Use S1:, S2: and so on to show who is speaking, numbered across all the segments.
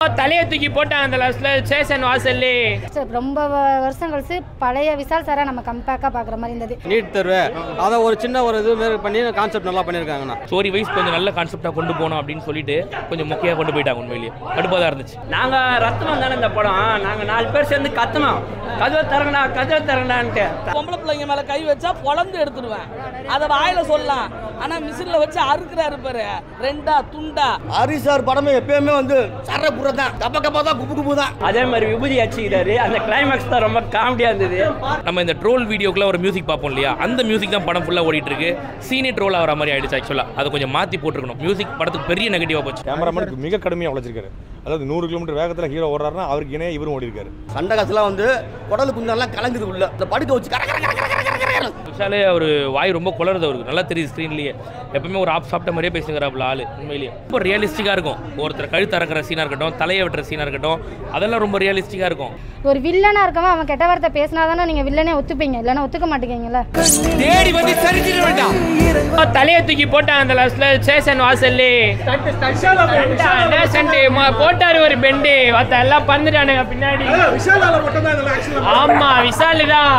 S1: தலையை தூக்கி போட்டாங்க அந்த லாஸ்ட்ல ஸ்டேஷன் வாசல்லே
S2: ரொம்ப வ- வருஷம் கழிச்சு பழைய விசால் சாரை நம்ம கம்பேக்காக பார்க்குற மாதிரி இருந்தது
S3: நீட் தேர்வு அதை ஒரு சின்ன ஒரு இது மாரி பண்ணி கான்செப்ட் நல்லா பண்ணியிருக்காங்கண்ணா
S4: ஸ்டோரி வைஸ் கொஞ்சம் நல்ல கான்செப்டாக கொண்டு போகணும் அப்படின்னு சொல்லிட்டு கொஞ்சம் மொக்கையாக கொண்டு போயிட்டாங்க உண்மையிலேயே கடுப்பாக தான் இருந்துச்சு
S1: நாங்க ரத்னம் தானே இந்த படம் நாங்க நாலு பேர் சேர்ந்து கத்தணும் கதவை திறங்கடா கதவை திறங்கடான்ட்டு
S5: பொம்பளை பிள்ளைங்க மேல கை வச்சா பொழந்து எடுத்துருவேன் அதை வாயில சொல்லலாம் ஆனா மிஷின்ல வச்சு அறுக்குறாரு பாரு ரெண்டா துண்டா
S6: ஹரி சார் படமே எப்பயுமே வந்து சர புற தான் கப்ப கப்பா தான் குப்பு குப்பு தான்
S1: அதே மாதிரி விபூதி அடிச்சுக்கிறாரு அந்த கிளைமேக்ஸ் தான் ரொம்ப காமெடியா இருந்தது
S4: நம்ம இந்த ட்ரோல் வீடியோக்குள்ள ஒரு மியூசிக் பார்ப்போம் இல்லையா அந்த மியூசிக் தான் படம் ஃபுல்லாக ஓடிட்டு இருக்கு சீனி ட்ரோல் ஆகிற மாதிரி ஆயிடுச்சு ஆக்சுவலாக அதை கொஞ்சம் மாற்றி போட்டிருக்கணும் மியூசிக் படத்துக்கு பெரிய நெகட்டிவாக போச்சு
S7: கேமராமேனுக்கு மிக கடுமையாக உழைச்சிருக்காரு அதாவது நூறு கிலோமீட்டர் வேகத்தில் ஹீரோ ஓடுறாருன்னா அவருக்கு இணைய இவரும் ஓடி இருக்காரு
S6: சண்டை காசுலாம் வந்து குடலு குந்தெல்லாம் கலங்குது உள்ள இந்த படுக்க வச்சு கர கர கர கர கர கர கர.
S4: விஷாலே அவர் வாய் ரொம்ப குளருது அவருக்கு நல்லா தெரியுது ஸ்க்ரீன்லேயே எப்பவுமே ஒரு ஆப் சாப்பிட்ட மாதிரியே பேசுகிறாப்புல ஆள் உண்மையிலேயே ரொம்ப ரியலிஸ்டிக்காக இருக்கும் ஒருத்தர் கழுத்து அறக்கிற சீனாக இருக்கட்டும் தலையை வெட்டுற சீனாக இருக்கட்டும் அதெல்லாம் ரொம்ப ரியலிஸ்டிக்காக இருக்கும்
S2: ஒரு வில்லனா இருக்கவன் அவன் கெட்ட வார்த்தை பேசினா தானே நீங்கள் வில்லனே ஒத்துப்பீங்க இல்லைன்னா ஒத்துக்க மாட்டேங்கல்ல
S1: தேடி வந்து சரிஞ்சிட வேண்டாம் தலையை தூக்கி போட்டாங்க அந்த லாஸ்ட்ல ஸ்டேஷன் வாசல்லே போட்டாரு ஒரு பெண்டு மத்த எல்லாம் பறந்துட்டானுங்க பின்னாடி ஆமா விஷாலு தான்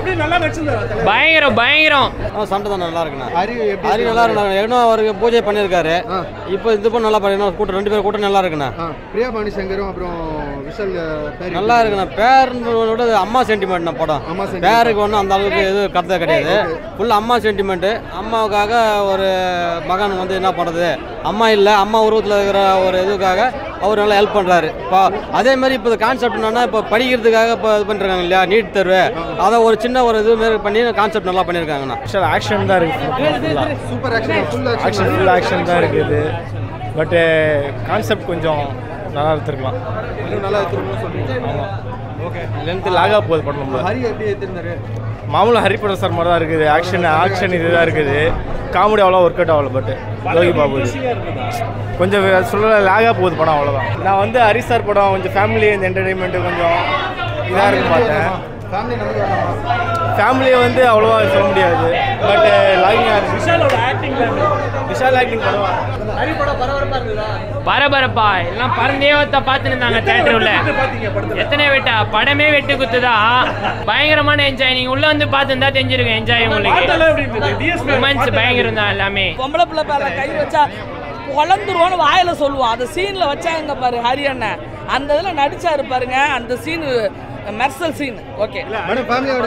S1: பயங்கரம் பயங்கரம்
S3: ஆ சண்டை தான் நல்லா இருக்குண்ணா ஹரி நல்லா இருக்குண்ணா ஏன்னா அவருக்கு பூஜை பண்ணியிருக்காரு இப்போ இது பண்ண நல்லா பண்ணி கூட்டம் ரெண்டு பேரும் கூட்டம் நல்லா இருக்குண்ணா
S8: பிரியா பாணி சங்கரும் அப்புறம் விஷால் பேர்
S3: நல்லா இருக்குண்ணா பேருன்றத அம்மா சென்டிமெண்ட்ண்ணா படம்
S8: அம்மா sentiment.
S3: பேருக்கு ஒன்றும் அந்த அளவுக்கு எதுவும் கருத்து கிடையாது ஃபுல் அம்மா சென்டிமெண்ட்டு அம்மாவுக்காக ஒரு மகன் வந்து என்ன பண்ணுறது அம்மா இல்லை அம்மா உருவத்தில் இருக்கிற ஒரு இதுக்காக அவர் நல்லா ஹெல்ப் பண்ணுறாரு இப்போ அதே மாதிரி இப்போ கான்செப்ட் என்னன்னா இப்போ படிக்கிறதுக்காக இப்போ இது பண்ணிருக்காங்க இல்லையா நீட் தேர்வு அதை ஒரு சின்ன ஒரு இது மாரி பண்ணி கான்செப்ட் நல்லா பண்ணியிருக்காங்கண்ணா
S7: ஆக்ஷன் தான் இருக்குது
S8: super action full
S7: action
S8: action
S7: full action தான் இருக்குது பட்டு கான்செப்ட் கொஞ்சம் நல்லா எடுத்துருக்கலாம்
S8: இன்னும் நல்லா எடுத்துருக்கோம் சொல்றீங்க
S7: ஆமாம் ஓகே லென்த்து லாகா போகுது படம் நம்ம
S8: ஹரி எப்படி எடுத்திருந்தாரு
S7: மாமூலும் ஹரிப்படம் சார் மாதிரி தான் இருக்குது ஆக்ஷன் ஆக்ஷன் இதுதான் இருக்குது காமெடி அவ்வளோ ஒர்க் அவுட் ஆகல பட் லோகி பாபு இது. கொஞ்சம் சொல்ல லாகாக போகுது படம் அவ்வளோதான் நான் வந்து ஹரி சார் படம் கொஞ்சம் ஃபேமிலி இந்த என்டர்டைன்மெண்ட்டு கொஞ்சம் இதாக இருக்கு பார்த்தேன்
S8: ஃபேமிலி நமக்கு வேணாமா
S7: ஃபேமிலியை வந்து அவ்வளோவா சொல்ல முடியாது பட் லாகிங்காக இருக்கு விஷாலோட ஆக்டிங் விஷால் ஆக்டிங் படம்
S1: பரபரப்பா எல்லாம் பறந்தே ஒருத்த பார்த்துட்டு இருந்தாங்க தேட்டர் உள்ள எத்தனை வெட்டா படமே வெட்டு குத்துதா பயங்கரமான என்ஜாய் நீங்க உள்ள வந்து பார்த்துருந்தா தெரிஞ்சிருக்கும் என்ஜாய் உங்களுக்கு உமன்ஸ் பயங்கரம் தான் எல்லாமே
S5: பொம்பளை பிள்ளை மேல கை வச்சா பொழந்துருவோன்னு வாயில சொல்லுவான் அந்த சீன்ல வச்சாங்க பாரு ஹரி அண்ணன் அந்த இதுல நடிச்சாரு பாருங்க அந்த scene Mersal scene okay
S8: madam ஃபேமிலியோட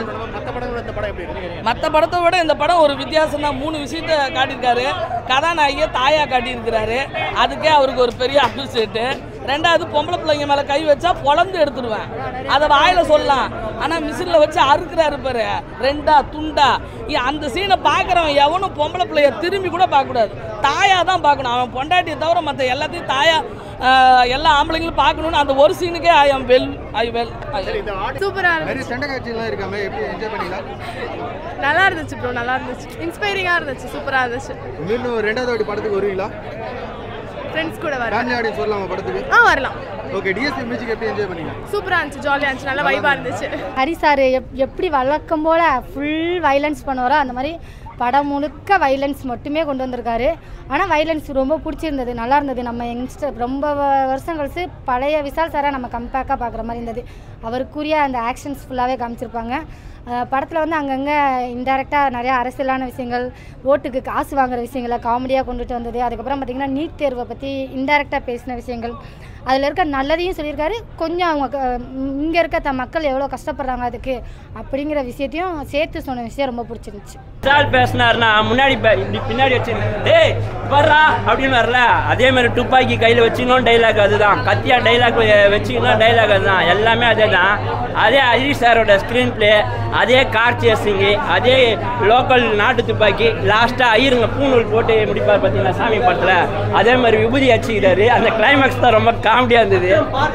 S5: மற்ற படத்தை விட இந்த படம் ஒரு வித்தியாசம் தான் மூணு விஷயத்த காட்டியிருக்காரு கதாநாயகியை தாயா காட்டியிருக்கிறாரு அதுக்கே அவருக்கு ஒரு பெரிய அப்ரிசியேட்டு ரெண்டாவது பொம்பளை பிள்ளைங்க மேலே கை வச்சா பொழந்து எடுத்துருவேன் அதை வாயில சொல்லலாம் ஆனால் மிஷினில் வச்சு அறுக்குறாரு பாரு ரெண்டா துண்டா இ- அந்த சீனை பார்க்குறவன் எவனும் பொம்பளை பிள்ளைய திரும்பி கூட பார்க்கக்கூடாது தாயா தான் பார்க்கணும் அவன் பொண்டாட்டியை தவிர மற்ற எல்லாத்தையும் தாயா ஆஹ், எல்லா ஆம்பளைங்களும் பார்க்கணும்னு அந்த ஒரு சீனுக்கே I am well I well
S9: சூப்பரா
S8: நிறைய
S9: இருந்துச்சு
S8: சண்டை காட்சிலாம் இருக்காம எப்படி என்ஜாய் பண்ணீங்களா
S9: நல்லா இருந்துச்சு ப்ரோ நல்லா இருந்துச்சு இன்ஸ்பைரிங்கா இருந்துச்சு சூப்பரா இருந்துச்சு
S8: மீண்டும் ரெண்டாவது வாட்டி படத்துக்கு வருவீங்களா
S9: ஃப்ரெண்ட்ஸ் கூட வர
S8: ஃபேமிலி ஆடியன்ஸ் வரலாமா படத்துக்கு
S9: ஆ வரலாம்
S8: ஓகே டிஎஸ்பி மியூசிக் எப்படி என்ஜாய் பண்ணீங்க
S9: சூப்பரா இருந்துச்சு ஜாலியா இருந்துச்சு நல்லா வைபா இருந்துச்சு
S2: ஹரி சார் எப் எப்படி வழக்கம் போல் ஃபுல் வைலன்ஸ் பண்ணுவாரோ அந்த மாதிரி படம் முழுக்க வைலன்ஸ் மட்டுமே கொண்டு வந்திருக்காரு ஆனால் வைலன்ஸ் ரொம்ப பிடிச்சிருந்தது நல்லா இருந்தது நம்ம யங்ஸ்டர் ரொம்ப வ- வருஷம் கழிச்சு பழைய விசால் சாரை நம்ம கம்பேக்காக பார்க்குற மாதிரி இருந்தது அவருக்குரிய அந்த ஆக்ஷன்ஸ் ஃபுல்லாகவே காமிச்சிருப்பாங்க படத்தில் வந்து அங்கங்கே இன்டெரக்டாக நிறைய அரசியலான விஷயங்கள் ஓட்டுக்கு காசு வாங்குற விஷயங்களை காமெடியாக கொண்டுட்டு வந்தது அதுக்கப்புறம் பார்த்திங்கன்னா நீட் தேர்வை பற்றி இன்டெரக்டாக பேசின விஷயங்கள் அதில் இருக்க நல்லதையும் சொல்லியிருக்காரு கொஞ்சம் அவங்க இங்கே இருக்க த மக்கள் எவ்வளோ கஷ்டப்படுறாங்க அதுக்கு அப்படிங்கிற விஷயத்தையும் சேர்த்து சொன்ன விஷயம் ரொம்ப பிடிச்சிருந்துச்சு
S1: விஷால் பேசினார்னா முன்னாடி பே- இப்படி பின்னாடி வச்சு டேய் வர்றா அப்படின்னு வரல அதே மாதிரி துப்பாக்கி கையில் வச்சுக்கணும் டைலாக் அதுதான் கத்தியா டைலாக் வச்சுக்கணும் டைலாக் அதுதான் எல்லாமே அதே தான் அதே அஜித் சாரோட ஸ்க்ரீன் பிளே அதே கார் சேசிங்கு அதே லோக்கல் நாட்டு துப்பாக்கி லாஸ்ட்டாக ஐயருங்க பூநூல் போட்டு முடிப்பார் பார்த்தீங்களா சாமி படத்தில் அதே மாதிரி விபூதி அடிச்சுக்கிறாரு அந்த கிளைமேக்ஸ் தான் ரொம்ப காமெடியாக இருந்தது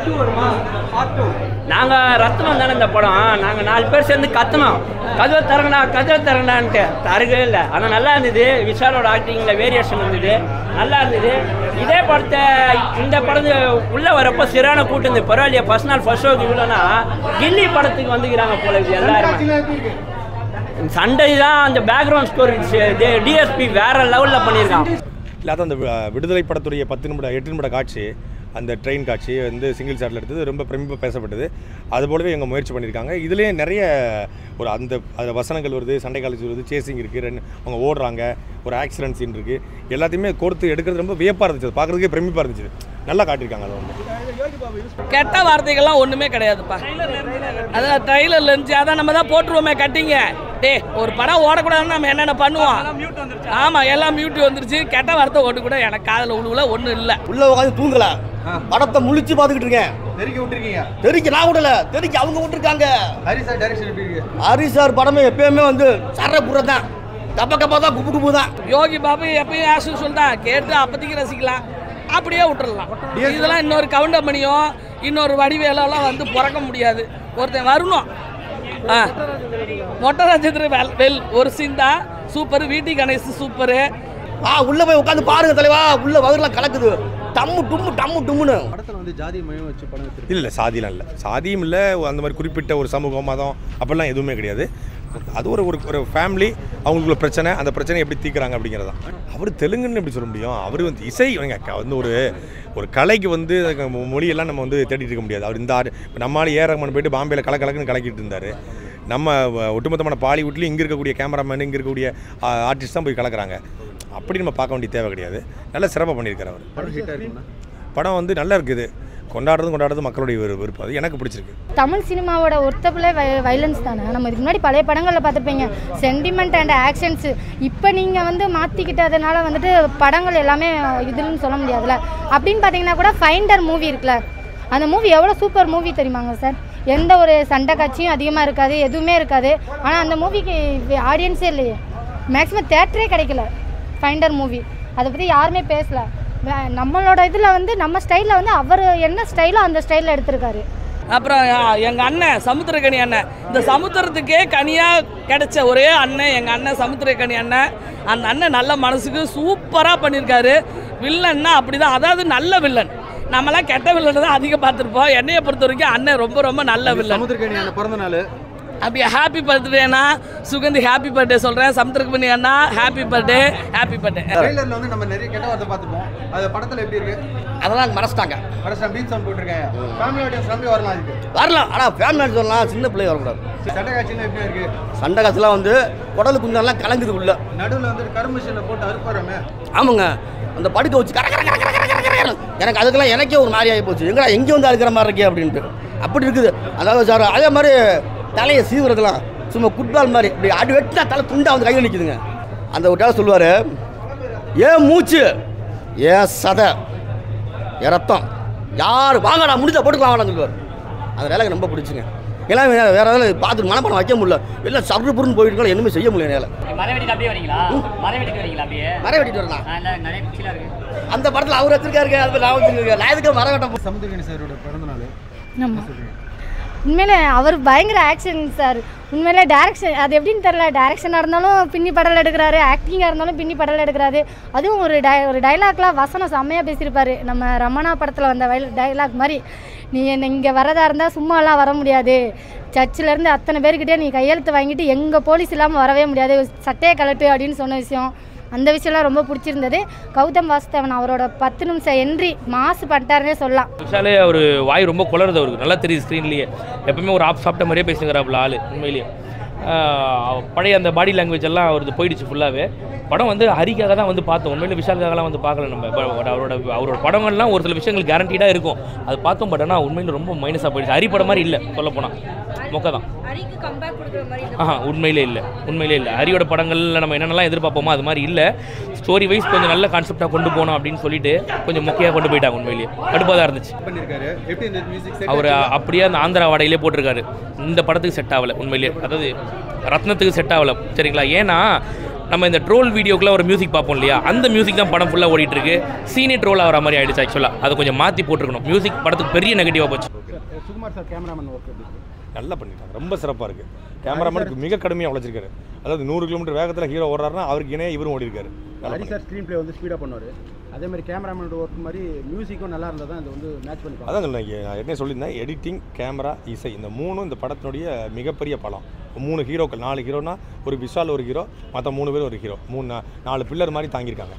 S1: நாங்கள் ரத்னம் தானே இந்த படம் நாங்கள் நாலு பேர் சேர்ந்து கத்தணும் கதவை திறங்கடா கதவை திறங்கடான்ட்டு தரவே இல்லை ஆனால் நல்லா இருந்தது விஷாலோட ஆக்டிங்கில் வேரியேஷன் இருந்தது நல்லா இருந்தது இதே படத்தை இந்த படத்து உள்ளே வரப்போ சிறான கூட்டம் இருந்து பரவாயில்லையா ஃபர்ஸ்ட் நாள் ஃபர்ஸ்ட் ஷோக்கு இவ்வளோனா கில்லி படத்துக்கு வந்துக்கிறாங்க போல இது எல்லாருமே சண்டை தான் அந்த பேக்ரவுண்ட் ஸ்கோர் டிஎஸ்பி வேற லெவலில் பண்ணியிருக்கான்
S7: இல்லை அதான் அந்த வி- விடுதலை படத்துடைய பத்து நிமிட எட்டு நிமிட காட்சி
S10: அந்த ட்ரெயின் காட்சி வந்து சிங்கிள் ஷாட்டில் எடுத்தது ரொம்ப பிரமிப்பாக பேசப்பட்டது அது போலவே இவங்க முயற்சி பண்ணியிருக்காங்க இதுலேயே நிறைய ஒரு அந்த அதில் வசனங்கள் வருது சண்டை காலேஜ் வருது சேசிங் இருக்குது ரெண்டு அவங்க ஓடுறாங்க ஒரு ஆக்சிடென்ட் சீன் இருக்குது எல்லாத்தையுமே கோர்த்து எடுக்கிறது ரொம்ப வியப்பாக இருந்துச்சு பார்க்குறதுக்கே பிரமிப்பாக இருந்துச்சு நல்லா காட்டியிருக்காங்க அதை வந்து
S5: கெட்ட வார்த்தைகள்லாம் ஒன்றுமே கிடையாதுப்பா அதான் ட்ரைலரில் இருந்துச்சு அதான் நம்ம தான் போட்டுருவோமே கட்டிங்க டே ஒரு படம் ஓடக்கூடாதுன்னு நம்ம என்னென்ன பண்ணுவோம் ஆமாம் எல்லாம் மியூட் வந்துருச்சு கெட்ட வார்த்தை ஒன்று கூட எனக்கு காதில் உழுவுல ஒன்றும் இல்லை
S6: உள்ள உட்காந்து தூங்கல படத்தை முழிச்சு பார்த்துக்கிட்டு இருக்கேன்
S8: தெறிக்க விட்டுருக்கீங்க
S6: தெரிக்க நான் விடல தெரிக்க அவங்க விட்டுருக்காங்க
S8: ஹரி சார் டைரக்ஷன் எப்படி இருக்கு
S6: ஹரி சார் படமே எப்பயுமே வந்து சர புற தான் கப்ப கப்பா தான் குப்பு குப்பு தான்
S5: யோகி பாபு எப்பயும் ஆஸ் யூஸ்வல் தான் கேட்டு அப்போதைக்கு ரசிக்கலாம் அப்படியே விட்டுறலாம் இதெல்லாம் இன்னொரு கவுண்டமணியும் இன்னொரு வடிவேலெல்லாம் வந்து பிறக்க முடியாது ஒருத்தன் வரணும் ஆ மொட்டை நட்சத்திர வெல் வெல் ஒரு சீன் தான் சூப்பர் வீட்டி கணேஷ் சூப்பரு
S6: ஆ உள்ள போய் உட்காந்து பாருங்க தலைவா உள்ள வகுலாம் கலக்குது டம்மு டும்மு டம்மு டும்முன்னு
S8: படத்தில் வந்து ஜாதி மயம் வச்சு படம் எடுத்திருக்கு
S10: இல்லை சாதிலாம் இல்லை சாதியும் இல்லை அந்த மாதிரி குறிப்பிட்ட ஒரு சமூகம் மதம் அப்படிலாம் எதுவுமே கிடையாது அது ஒரு ஒரு ஒரு ஃபேமிலி அவங்களுக்குள்ள பிரச்சனை அந்த பிரச்சனையை எப்படி தீர்க்குறாங்க அப்படிங்கிறது தான் அவர் தெலுங்குன்னு எப்படி சொல்ல முடியும் அவர் வந்து இசை அவங்க க- வந்து ஒரு ஒரு கலைக்கு வந்து மொ- மொழியெல்லாம் நம்ம வந்து தேடிட்டு இருக்க முடியாது அவர் இந்த ஆடு இப்போ நம்மளால ஏ ரஹ்மான் போயிட்டு பாம்பேல கல கலக்குன்னு கலக்கிட்டு இருந்தார் நம்ம வ- ஒட்டுமொத்தமான பாலிவுட்லேயும் இங்கே இருக்கக்கூடிய கேமராமேன் இங்கே இருக்கக்கூடிய ஆர்டிஸ்ட் தான் போய் கலக்குறாங்க அப்படி நம்ம பார்க்க வேண்டிய தேவை கிடையாது நல்ல சிறப்பாக பண்ணியிருக்காரு அவர்
S8: படம் ஹிட்டாக இருக்குண்ணா
S10: படம் வந்து நல்லா இருக்குது கொண்டாடுறதும் கொண்டாடுறது மக்களுடைய விரு- விருப்பம் அது எனக்கு பிடிச்சிருக்கு
S2: தமிழ் சினிமாவோட ஒருத்தப்பில் வைலன்ஸ் தானே நம்ம இதுக்கு முன்னாடி பழைய படங்களில் பார்த்துருப்பீங்க சென்டிமெண்ட் அண்ட் ஆக்ஷன்ஸ் இப்போ நீங்கள் வந்து மாற்றிக்கிட்டதுனால வந்துட்டு படங்கள் எல்லாமே இதுன்னு சொல்ல முடியாதுல்ல அப்படின்னு பார்த்தீங்கன்னா கூட ஃபைண்டர் மூவி இருக்குல்ல அந்த மூவி எவ்வளோ சூப்பர் மூவி தெரியுமாங்க சார் எந்த ஒரு சண்டை காட்சியும் அதிகமாக இருக்காது எதுவுமே இருக்காது ஆனால் அந்த மூவிக்கு ஆடியன்ஸே இல்லையே மேக்ஸிமம் தேட்டரே கிடைக்கல ஃபைண்டர் மூவி அதை பற்றி யாருமே பேசல வே- நம்மளோட இதில் வந்து நம்ம ஸ்டைலில் வந்து அவர் என்ன ஸ்டைலோ அந்த ஸ்டைலில் எடுத்திருக்காரு
S5: அப்புறம் எங்கள் அண்ணன் சமுத்திரக்கனி அண்ணன் இந்த சமுத்திரத்துக்கே கனியாக கிடைச்ச ஒரே அண்ணன் எங்கள் அண்ணன் சமுத்திரக்கனி அண்ணன் அந்த அண்ணன் நல்ல மனசுக்கு சூப்பராக பண்ணியிருக்காரு வில்லன்னா அப்படி தான் அதாவது நல்ல வில்லன் நம்மலாம் கெட்ட வில்லன் தான் அதிகம் பார்த்துருப்போம் என்னையை பொறுத்த வரைக்கும் அண்ணன் ரொம்ப ரொம்ப நல்ல வில்லன்
S8: சமுத்திரக்கணி அந்த பிறந்த நாள்
S5: அப்படி ஹாப்பி பர்த்டேனா சுகந்தி ஹாப்பி பர்த்டே சொல்கிறேன் சமுத்திரக்கனி அண்ணா ஹாப்பி பர்த்டே ஹாப்பி பர்த்டே
S8: ட்ரெய்லரில் வந்து நம்ம நிறைய கெட்ட வார்த்தை பார்த்துப்போம் அது படத்தில் எப்படி இருக்கு
S6: அதெல்லாம் மறைச்சிட்டாங்க
S8: கடைசியாக பீச் சவுண்ட் போட்டிருக்காங்க ஃபேமிலி ஆடியன்ஸ் நம்பி வரலாம் அதுக்கு
S6: வரலாம் ஆனால் ஃபேமிலி சொல்லலாம் சின்ன பிள்ளை வரக்கூடாது
S8: சண்டை காட்சியில் எப்படி இருக்கு
S6: சண்டை காசுலாம் வந்து குடலு குந்தெல்லாம் கலங்குது உள்ள
S8: நடுவில் வந்து கரு மிஷினில் போட்டு அறுப்பாராமே
S6: ஆமாங்க அந்த படுக்க வச்சு கர கர கர கர கர கர கர. எனக்கு அதுக்கெல்லாம் எனக்கே ஒரு மாதிரி ஆகி போச்சு எங்கடா எங்கே வந்து அறுக்கிற மாதிரி இருக்கே அப்படின்ட்டு அப்படி இருக்குது அதாவது சார் அதே மாதிரி தலையை சீவுறதுலாம் சும்மா குட்பால் மாதிரி இப்படி அடி வெட்டினா தலை துண்டா வந்து கையில் நிற்குதுங்க அந்த ஒரு டேல சொல்லுவார் ஏன் மூச்சு ஏன் சதை என் ரத்தம் யார் வாங்கடா முடிஞ்சா போட்டுக்கலாம் வாங்கடான்னு சொல்லுவார் அந்த வேலைக்கு ரொம்ப பிடிச்சுங்க எல்லாம் வேற வேற ஏதாவது பார்த்து மனப்படம் வைக்க முடியல எல்லாம் சர்ரு புருன்னு போயிட்டு இருக்கோம் எதுவுமே செய்ய முடியல என்னால்
S11: மரம் வெட்டிட்டு அப்படியே வரீங்களா மரம் வெட்டிட்டு வரீங்களா அப்படியே
S6: மரம் வெட்டிட்டு வரலாம்
S11: ஆ, இல்ல, நிறைய பிக்சர்லாம் இருக்கு
S6: அந்த படத்தில் அவர் வச்சிருக்காருங்க அது நான் வச்சிருக்கேன் நான் எதுக்கு மரம் வெட்ட
S8: சமுத்திரக்கணி சாரோட பிறந்த நாள்
S2: ஆமாம் உண்மையிலே அவர் பயங்கர ஆக்ஷன் சார் உண்மையிலே டேரக்ஷன் அது எப்படின்னு தெரில டேரக்ஷனாக இருந்தாலும் பின்னி படல் எடுக்கிறாரு ஆக்டிங்காக இருந்தாலும் பின்னி படல் எடுக்கிறாரு அதுவும் ஒரு டை ஒரு டைலாக்லாம் வசனம் செம்மையாக பேசியிருப்பாரு நம்ம ரமணா படத்தில் வந்த வயல் டைலாக் மாதிரி நீ என்ன இங்கே வரதா இருந்தால் சும்மாலாம் வர முடியாது சர்ச்சிலேருந்து அத்தனை பேர்கிட்டே நீ கையெழுத்து வாங்கிட்டு எங்கள் போலீஸ் இல்லாமல் வரவே முடியாது சட்டையை கலட்டு அப்படின்னு சொன்ன விஷயம் அந்த விஷயம்லாம் ரொம்ப பிடிச்சிருந்தது கௌதம் வாசுதேவன் அவரோட பத்து நிமிஷம் என்ட்ரி மாசு பண்ணிட்டாருன்னே சொல்லலாம்
S4: விஷாலே அவர் வாய் ரொம்ப குளருது அவருக்கு நல்லா தெரியுது ஸ்க்ரீன்லேயே எப்பவுமே ஒரு ஆப் சாப்பிட்ட மாதிரியே பேசுகிறாப்புல ஆள் உண்மையிலேயே ஆஹ் பழைய அந்த பாடி லாங்குவேஜ் எல்லாம் அவரது போயிடுச்சு ஃபுல்லாகவே படம் வந்து ஹரிக்காக தான் வந்து பார்த்தோம் உண்மையிலே விஷாலுக்காகலாம் வந்து பார்க்கல நம்ம But அவரோட அவரோட படங்கள்லாம் ஒரு சில விஷயங்கள் கேரண்டீடாக இருக்கும் அது பார்த்தோம் பட் ஆனால் உண்மையில ரொம்ப மைனஸாக போயிடுச்சு ஹரி படம் மாதிரி இல்லை சொல்ல போனால் மொக்க தான் ஆஹா உண்மையிலே இல்லை உண்மையிலே இல்லை ஹரியோட படங்கள்ல நம்ம என்னென்னலாம் எதிர்பார்ப்போமோ அது மாதிரி இல்லை ஸ்டோரி வைஸ் கொஞ்சம் நல்ல கான்செப்டாக கொண்டு போனோம் அப்படின்னு சொல்லிட்டு கொஞ்சம் மொக்கையாக கொண்டு போயிட்டாங்க உண்மையிலேயே கடுப்பாக தான் இருந்துச்சு
S8: பண்ணியிருக்காரு எப்படி இந்த மியூசிக்
S4: அவர் அப்படியே அந்த ஆந்திரா வாடையிலே போட்டிருக்காரு இந்த படத்துக்கு செட் ஆகலை உண்மையிலேயே அதாவது ரத்னத்துக்கு செட் ஆகலை சரிங்களா ஏன்னா நம்ம இந்த ட்ரோல் வீடியோக்குள்ள ஒரு மியூசிக் பார்ப்போம் இல்லையா அந்த மியூசிக் தான் படம் ஃபுல்லாக ஓடிட்டு இருக்கு சீனே ட்ரோல் ஆகிற மாதிரி ஆயிடுச்சு ஆக்சுவலாக அதை கொஞ்சம் மாற்றி போட்டிருக்கணும் மியூசிக் படத்துக்கு பெரிய நெகட்டிவாக போச்சு
S8: சுகுமார் சார் கேமராமேன் ஒர்க் எப்படி இருக்கு
S10: நல்லா பண்ணியிருக்காங்க ரொம்ப சிறப்பாக இருக்குது கேமராமேனுக்கு மிக கடுமையாக உழைச்சிருக்காரு அதாவது நூறு கிலோமீட்டர் வேகத்தில் ஹீரோ ஓடுறாருன்னா அவருக்கு இணையாக இவரும் ஓடி இருக்காரு நல்லா
S8: ஹரி சார் ஸ்க்ரீன் ப்ளே வந்து ஸ்பீடாக பண்ணுவார் அதே மாதிரி கேமராமேனோட ஒர்க் மாதிரி மியூசிக்கும் நல்லா இருந்தால் தான் இது வந்து மேட்ச் பண்ணி
S10: அதான் சொன்னேன் இங்க நான் ஏற்கனவே சொல்லியிருந்தேன் எடிட்டிங் கேமரா இசை இந்த மூணும் இந்த படத்தினுடைய மிகப்பெரிய பலம் மூணு ஹீரோக்கள் நாலு ஹீரோனா ஒரு விஷால் ஒரு ஹீரோ மற்ற மூணு பேர் ஒரு ஹீரோ மூணு நா- நாலு பில்லர் மாதிரி தாங்கியிருக்காங்க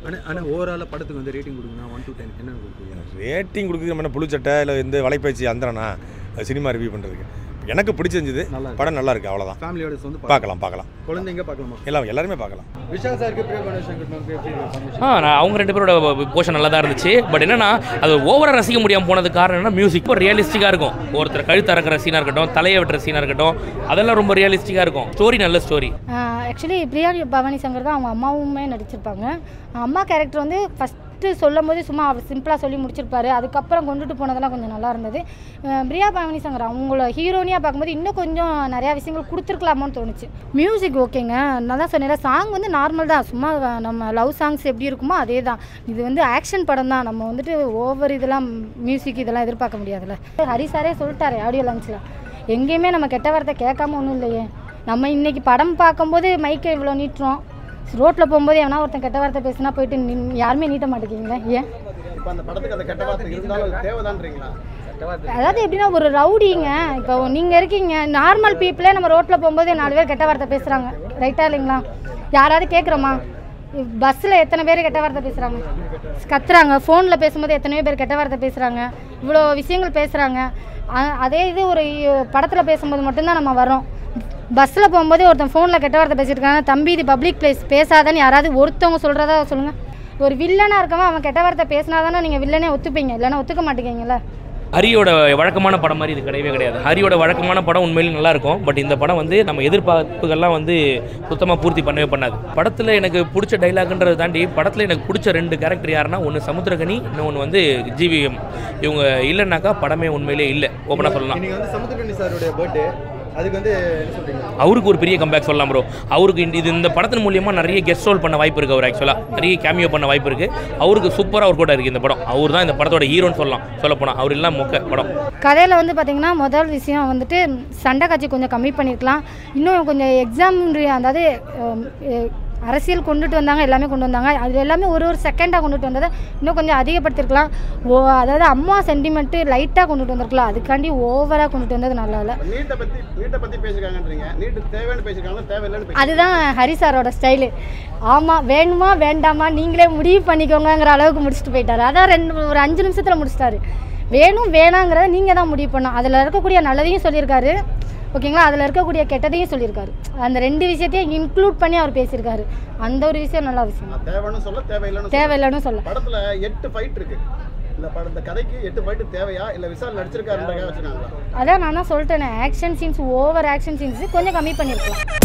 S8: ஆனால் ஆனால் ஓவராலாக படத்துக்கு வந்து ரேட்டிங் கொடுங்கன்னா ஒன் டு டென் என்ன கொடுப்பீங்க
S10: ரேட்டிங் கொடுக்குறது நம்ம என்ன புழுச்சட்டை இல்லை இந்த வலைப்பயிற்சி அந்தரனா சினிமா ரிவ்யூ பண்ணுறதுக்கு எனக்கு பிடிச்சிருந்தது படம் நல்லா இருக்கு அவ்வளோதான்
S8: ஃபேமிலியோட வந்து
S10: பார்க்கலாம் பார்க்கலாம்
S8: குழந்தைங்க பார்க்கலாமா
S10: எல்லாம் எல்லாருமே பார்க்கலாம்
S8: விஷால் சாருக்கு பிரியா கணேசன் மேம்க்கு எப்படி combination?
S4: ஆ நான் அவங்க ரெண்டு பேரோட போர்ஷன் நல்லா தான் இருந்துச்சு பட் என்னன்னா அது ஓவராக ரசிக்க முடியாமல் போனது காரணம் என்ன மியூசிக் இப்போ ரியலிஸ்டிக்காக இருக்கும் ஒருத்தர் கழுத்து அறக்கிற சீனாக இருக்கட்டும் தலையை வெட்டுற சீனாக இருக்கட்டும் அதெல்லாம் ரொம்ப ரியலிஸ்டிக்காக இருக்கும் ஸ்டோரி நல்ல ஸ்டோரி
S2: ஆக்சுவலி பிரியா பவானி சங்கர் தான் அவங்க அம்மாவுமே நடிச்சிருப்பாங்க அம்மா கேரக்டர் வந்து ஃபஸ்ட்டு சொல்லும் போது சும்மா அவர் சிம்பிளாக சொல்லி முடிச்சிருப்பாரு அதுக்கப்புறம் கொண்டுட்டு போனதெல்லாம் கொஞ்சம் நல்லா இருந்தது அஹ் பிரியா பவானி சங்கர் அவங்கள ஹீரோனியாக பார்க்கும்போது இன்னும் கொஞ்சம் நிறையா விஷயங்கள் கொடுத்துருக்கலாமோன்னு தோணுச்சு மியூசிக் ஓகேங்க நான் தான் சொன்னேன் சாங் வந்து நார்மல் தான் சும்மா நம்ம லவ் சாங்ஸ் எப்படி இருக்குமோ அதே தான் இது வந்து ஆக்ஷன் படம் தான் நம்ம வந்துட்டு ஓவர் இதெல்லாம் மியூசிக் இதெல்லாம் எதிர்பார்க்க முடியாதுல்ல ஹரி சாரே சொல்லிட்டாரு ஆடியோ லான்ச்சில் எங்கேயுமே நம்ம கெட்ட வார்த்தை கேட்காம ஒன்றும் இல்லையே நம்ம இன்னைக்கு படம் பார்க்கும்போது மைக்கை இவ்வளோ நீட்டுறோம் ரோட்டில் போகும்போது எவனா ஒருத்தன் கெட்ட வார்த்தை பேசினா போயிட்டு நின் யாருமே நீட்ட மாட்டேங்கிறீங்களே ஏன்
S8: இப்போ அந்த படத்துக்கு அந்த கெட்ட வார்த்தை இருந்தாலும் அது தேவைதான்றீங்களா கெட்ட வார்த்தை
S2: அதாவது எப்படின்னா ஒரு ரவுடிங்க இப்போ நீங்கள் இருக்கீங்க நார்மல் பீப்புளே நம்ம ரோட்டில் போகும்போது நாலு பேர் கெட்ட வார்த்தை பேசுகிறாங்க ரைட்டா இல்லைங்களா யாராவது கேட்குறோமா பஸ்ஸில் எத்தனை பேர் கெட்ட வார்த்தை பேசுகிறாங்க கத்துறாங்க ஃபோனில் பேசும்போது எத்தனையோ பேர் கெட்ட வார்த்தை பேசுகிறாங்க இவ்வளோ விஷயங்கள் பேசுகிறாங்க அதே இது ஒரு படத்தில் பேசும்போது மட்டும்தான் நம்ம வரோம் பஸ்ஸில் போகும்போது ஒருத்தன் ஃபோனில் கெட்ட வார்த்தை பேசிட்டு இருக்காங்க தம்பி இது பப்ளிக் பிளேஸ் பேசாதன்னு யாராவது ஒருத்தவங்க சொல்கிறதா சொல்லுங்கள் ஒரு வில்லனாக இருக்கவன் அவன் கெட்ட வார்த்தை பேசினா தானே நீங்கள் வில்லனே ஒத்துப்பீங்க இல்லைன்னா ஒத்துக்க மாட்டேங்கீங்களா
S4: ஹரியோட வழக்கமான படம் மாதிரி இது கிடையவே கிடையாது ஹரியோட வழக்கமான படம் உண்மையிலேயே நல்லா இருக்கும் பட் இந்த படம் வந்து நம்ம எதிர்பார்ப்புகள்லாம் வந்து சுத்தமாக பூர்த்தி பண்ணவே பண்ணாது படத்தில் எனக்கு பிடிச்ச டைலாக்ன்றதை தாண்டி படத்தில் எனக்கு பிடிச்ச ரெண்டு கேரக்டர் யாருன்னா ஒன்று சமுத்திரகனி இன்னொன்று வந்து ஜிவிஎம் இவங்க இல்லைன்னாக்கா படமே உண்மையிலே இல்லை ஓப்பனாக சொல்லலாம்
S8: இன்னைக்கு வந்து சமுத்திரகனி சாருடைய பர்த்டே அதுக்கு வந்து என்ன சொல்றீங்க
S4: அவருக்கு ஒரு பெரிய கம்பேக் சொல்லலாம் ப்ரோ அவருக்கு இந்த- இது இந்த படத்தின் மூலியமாக நிறைய கெஸ்ட் ரோல் பண்ண வாய்ப்பு இருக்குது அவர் ஆக்சுவலாக நிறைய கேமியோ பண்ண வாய்ப்பு இருக்குது அவருக்கு சூப்பராக ஒர்க் அவுட் இருக்குது இந்த படம் அவர் தான் இந்த படத்தோட ஹீரோன்னு சொல்லலாம் சொல்லப்போனால் அவர் எல்லாம் மொக்க படம்
S2: கதையில் வந்து பார்த்திங்கன்னா முதல் விஷயம் வந்துட்டு சண்டை காட்சி கொஞ்சம் கம்மி பண்ணியிருக்கலாம் இன்னும் கொஞ்சம் எக்ஸாம் அதாவது அஹ், அஹ், அரசியல் கொண்டுட்டு வந்தாங்க எல்லாமே கொண்டு வந்தாங்க அது எல்லாமே ஒரு ஒரு செகண்டாக கொண்டுட்டு வந்ததை இன்னும் கொஞ்சம் அதிகப்படுத்திருக்கலாம் ஓ அதாவது அம்மா சென்டிமெண்ட்டு லைட்டாக கொண்டுட்டு வந்திருக்கலாம் அதுக்காண்டி ஓவராக கொண்டுட்டு வந்தது நல்லா இல்லை
S8: நீட்டை பற்றி நீட்டை பற்றி பேசியிருக்காங்கன்றீங்க நீட்டு தேவைன்னு பேசியிருக்காங்க தேவையில்லைன்னு
S2: அதுதான் ஹரி சாரோட ஸ்டைலு ஆமாம் வேணுமா வேண்டாமா நீங்களே முடிவு பண்ணிக்கோங்கங்கிற அளவுக்கு முடிச்சுட்டு போயிட்டாரு அதான் ரெண்டு ஒரு அஞ்சு நிமிஷத்தில் முடிச்சிட்டாரு வேணும் வேணாங்கிறத நீங்கள் தான் முடிவு பண்ணணும் அதில் இருக்கக்கூடிய நல்லதையும் சொல்லியிருக்காரு ஓகேங்களா அதில் இருக்கக்கூடிய கெட்டதையும் சொல்லியிருக்காரு அந்த ரெண்டு விஷயத்தையும் இன்க்ளூட் பண்ணி அவர் பேசியிருக்காரு அந்த ஒரு விஷயம் நல்ல விஷயம்
S8: தேவைன்னு சொல்ல தேவையில்லைன்னு
S2: தேவையில்லைன்னு சொல்ல
S8: படத்துல எட்டு ஃபைட் இருக்கு இந்த படம் இந்த கதைக்கு எட்டு ஃபைட் தேவையா இல்ல விசால் நடிச்சிருக்காருன்றக்காக வச்சிருக்காங்களா
S2: அதான் நான் தான் சொல்லிட்டேனே action scenes over action scenes கொஞ்சம் கம்மி பண்ணியிருக்கலாம்